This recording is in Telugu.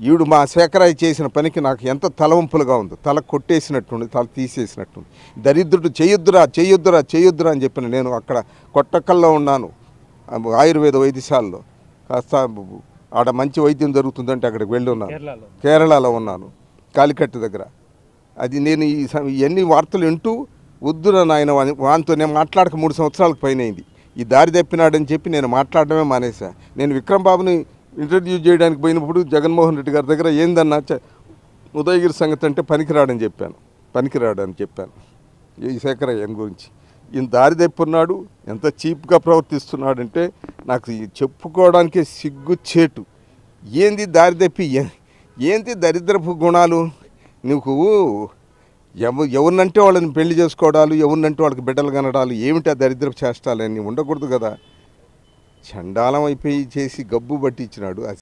ఈవిడు మా శేఖరాయి చేసిన పనికి నాకు ఎంత తలవంపులుగా ఉందో తల కొట్టేసినట్టుంది తల తీసేసినట్టుంది దరిద్రుడు చేయొద్దురా చేయొద్దురా చేయొద్దురా అని చెప్పిన నేను అక్కడ కొట్టకల్లో ఉన్నాను ఆ ఆయుర్వేద వైద్యశాలలో కాస్త ఆడ మంచి వైద్యం జరుగుతుందంటే అక్కడికి వెళ్ళి ఉన్నాను కేరళలో కేరళలో ఉన్నాను కాలికట్టు దగ్గర అది నేను ఈ స- ఇవన్నీ వార్తలు వింటూ వద్దున నాయన వాని- వానితో నేను మాట్లాడక మూడు సంవత్సరాలకు పైన అయింది ఈ దారి తప్పినాడని చెప్పి నేను మాట్లాడడమే మానేసా నేను విక్రమ్ బాబుని ఇంటర్వ్యూ చేయడానికి పోయినప్పుడు జగన్మోహన్ రెడ్డి గారి దగ్గర ఏందన్నా చె- ఉదయగిరి సంగతి అంటే పనికిరాడని చెప్పాను పనికిరాడని చెప్పాను ఈ శేఖరయ్యం గురించి ఈయన దారి తప్పున్నాడు ఎంత చీప్గా ప్రవర్తిస్తున్నాడంటే నాకు ఈ చెప్పుకోవడానికే సిగ్గుచేటు ఏంది దారి తప్పి ఏ- ఏంది దరిద్రపు గుణాలు నువ్వు ఎవ ఎవరినంటే వాళ్ళని పెళ్లి చేసుకోవడాలు ఎవరినంటే వాళ్ళకి బిడ్డలు కనడాలు ఏమిటి ఆ దరిద్రపు చేష్టాలని ఉండకూడదు కదా చండాలం అయిపోయి చేసి గబ్బు పట్టించినాడు